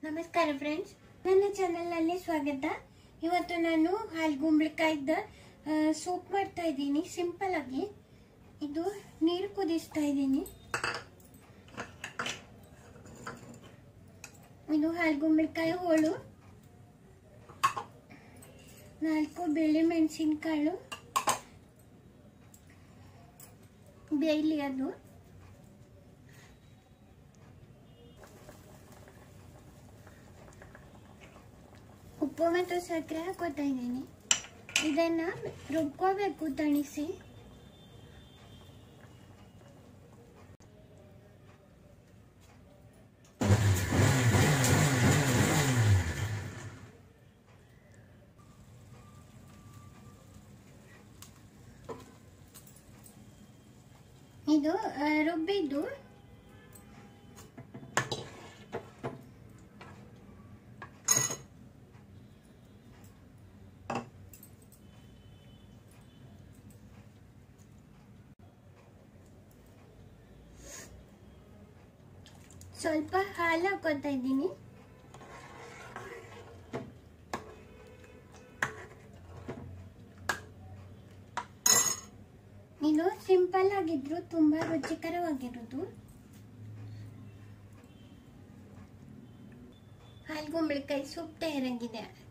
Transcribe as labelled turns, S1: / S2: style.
S1: ನಮಸ್ಕಾರ ಫ್ರೆಂಡ್ಸ್ ನನ್ನ ಚಾನಲ್ನಲ್ಲಿ ಸ್ವಾಗತ ಇವತ್ತು ನಾನು ಹಾಲ್ಗುಂಬಳಕಾಯ್ದ ಸೂಪ್ ಮಾಡ್ತಾ ಇದ್ದೀನಿ ಸಿಂಪಲ್ ಆಗಿ ಇದು ನೀರು ಕುದಿಸ್ತಾ ಇದ್ದೀನಿ ಇದು ಹಾಲ್ಗುಂಬಳಕಾಯಿ ಹೋಳು ನಾಲ್ಕು ಬೆಳೆ ಮೆಣಸಿನಕಾಳು ಬೇಯ್ಲಿ ಅದು ಉಪ್ಪು ಮತ್ತು ಸಕ್ಕರೆ ಹಾಕೋತಾ ಇದ್ದೀನಿ ಇದನ್ನ ರುಬ್ಕೋಬೇಕು ತಣಿಸಿ ಇದು ಆ, ರುಬ್ಬಿದ್ದು ಸ್ವಲ್ಪ ಹಾಲು ಹಾಕೋತಾ ಇದ್ದೀನಿ ಇದು ಸಿಂಪಲ್ ಆಗಿದ್ರು ತುಂಬಾ ರುಚಿಕರವಾಗಿರೋದು ಹಾಲ್ಗುಂಬಳಕಾಯಿ ಸೂಪ್ ತಯಾರಾಗಿದೆ